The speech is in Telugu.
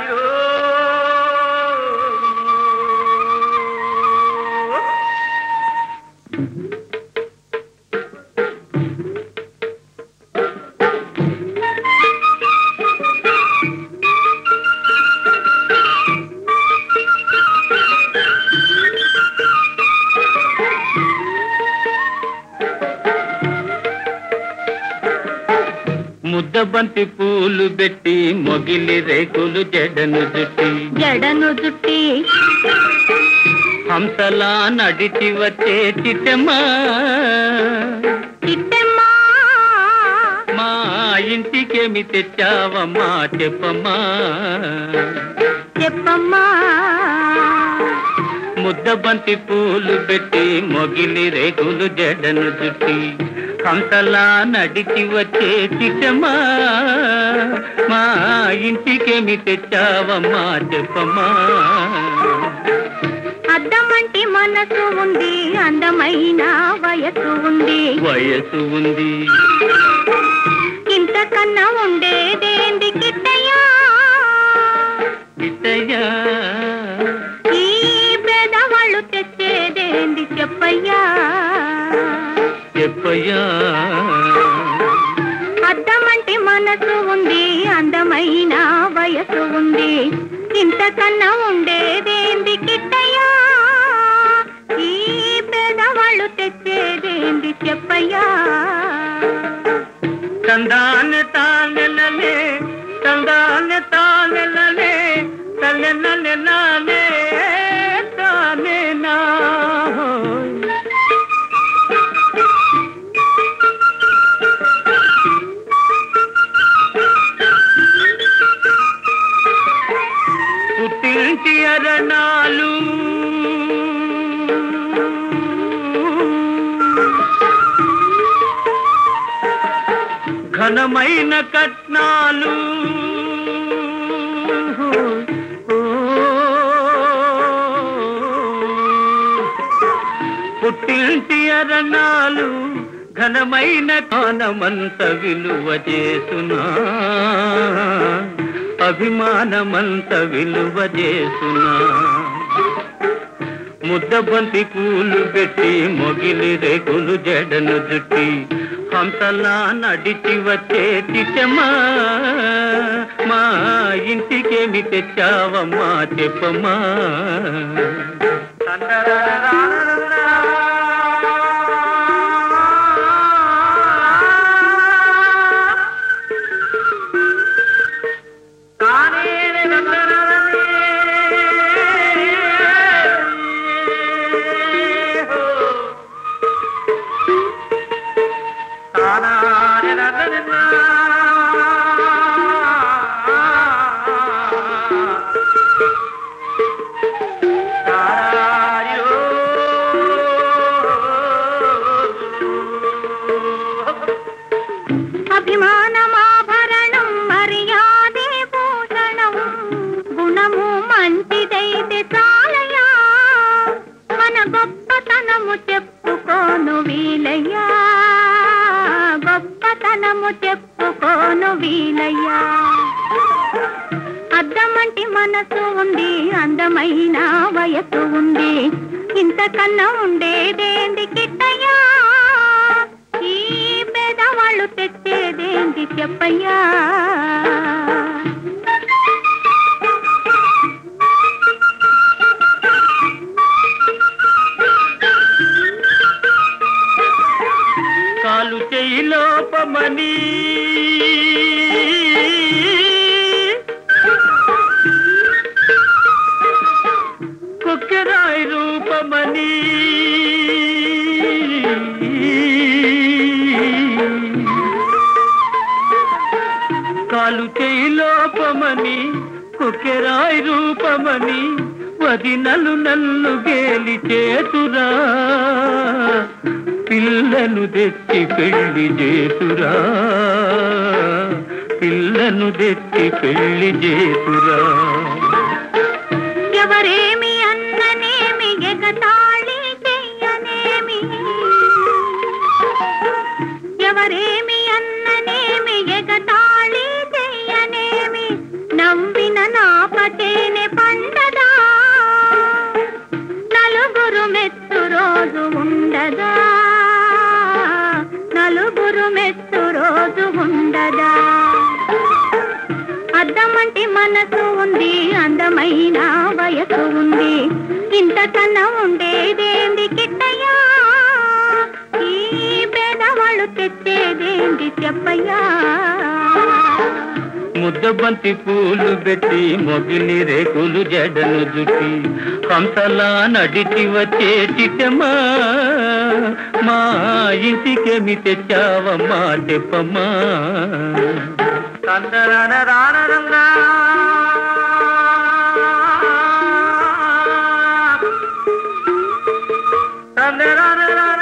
ముద్దబంతి పూలు పెట్టి మొగిలి రేకులు జడను జుట్టి జడను జుట్టి హంసలా నడిచి వచ్చే చిట్టమ్మా చిట్టెమ్మా మా ఇంటికేమి తెచ్చావమ్మా చెప్పమ్మా చెప్పమ్మా ముద్దబంతి పూలు పెట్టి మొగిలి రేకులు జడను జుట్టి హంసలా నడిచి వచ్చే చిట్టమ్మా మా ఇంటికేమి తెచ్చావమ్మా చెప్పమ్మా అద్దమంటి మనసు ఉంది అందమైన వయసు ఉంది వయసు ఉంది ఇంతకన్నా ఉండేదేంది కిట్టయ్యా ఇతయ్యా ఈ పేదవాళ్ళు తెచ్చేదేంది చెప్పయ్యా చెప్పయ్యా అద్దమంటి మనసు ఉంది అందమైన వయసు ఉంది ఇంతకన్నా ఉండేదేంది కిట్టయ్యా ఈ పేదవాళ్ళు తెచ్చేదేంది చెప్పయ్యా తందాన తానెలలే తందాన తానెలలే తల్లెనలే నానే తానే నా పుట్టింటి అరణాలు ఘనమైన కట్నాలు ఓ, పుట్టింటి అరణాలు ఘనమైన కానమంత విలువ చేసునా అభిమానమంత విలువ చేసునా ముద్దబంతి పూలు పెట్టి మొగిలి రేకులు జడను జుట్టి హంసలా నడిచి వచ్చే చిట్టమ్మా మా ఇంటికేమి తెచ్చావమ్మా చెప్పమ్మా అభిమానమాభరణం మర్యాదే భూషణం గుణము మంచిదైతే చాలయా మన గొప్పతనము చెప్పుకోను వీలయ్యా గొప్పతనము చెప్పుకోను వీలయ్యా అద్దమంటి మనసు ఉంది అందమైన వయసు ఉంది ఇంతకన్నా ఉండేదేంది కిట్టయ్యా ఈ పేదవాళ్ళు తెచ్చేదేంది చెప్పయ్యా కాలు చేయి లోపమని కుక్కెరాయి రూపమని కాలు చేయి లోపమని కుక్కెరాయి రూపమని వదినలు నన్ను గేలి చేతురా పిల్లను తెచ్చి పెళ్లి చేతురా పిల్లను తెచ్చి పెళ్లి చేతురా ఎవరేమి అన్ననేమి ఎగతాళి చెయ్యనేమి ఎవరేమి అన్ననేమి ఎగతాళి చెయ్యనేమి నవ్విన నా మనసు ఉంది అందమైన వయసు ఉంది ఇంతకన్నా ఉండేదేంది కిట్టయ్యా ఈ పేదవాళ్ళు తెచ్చేదేంది చెప్పయ్యా ముద్దబంతి పూలు పెట్టి మొగిలి రేకులు జడను జుట్టి హంసలా నడిచి వచ్చే చిట్టమ్మా మా ఇంటికేమి తెచ్చావమ్మా చెప్పమ్మా తందరన రానరంగా తందరన రాన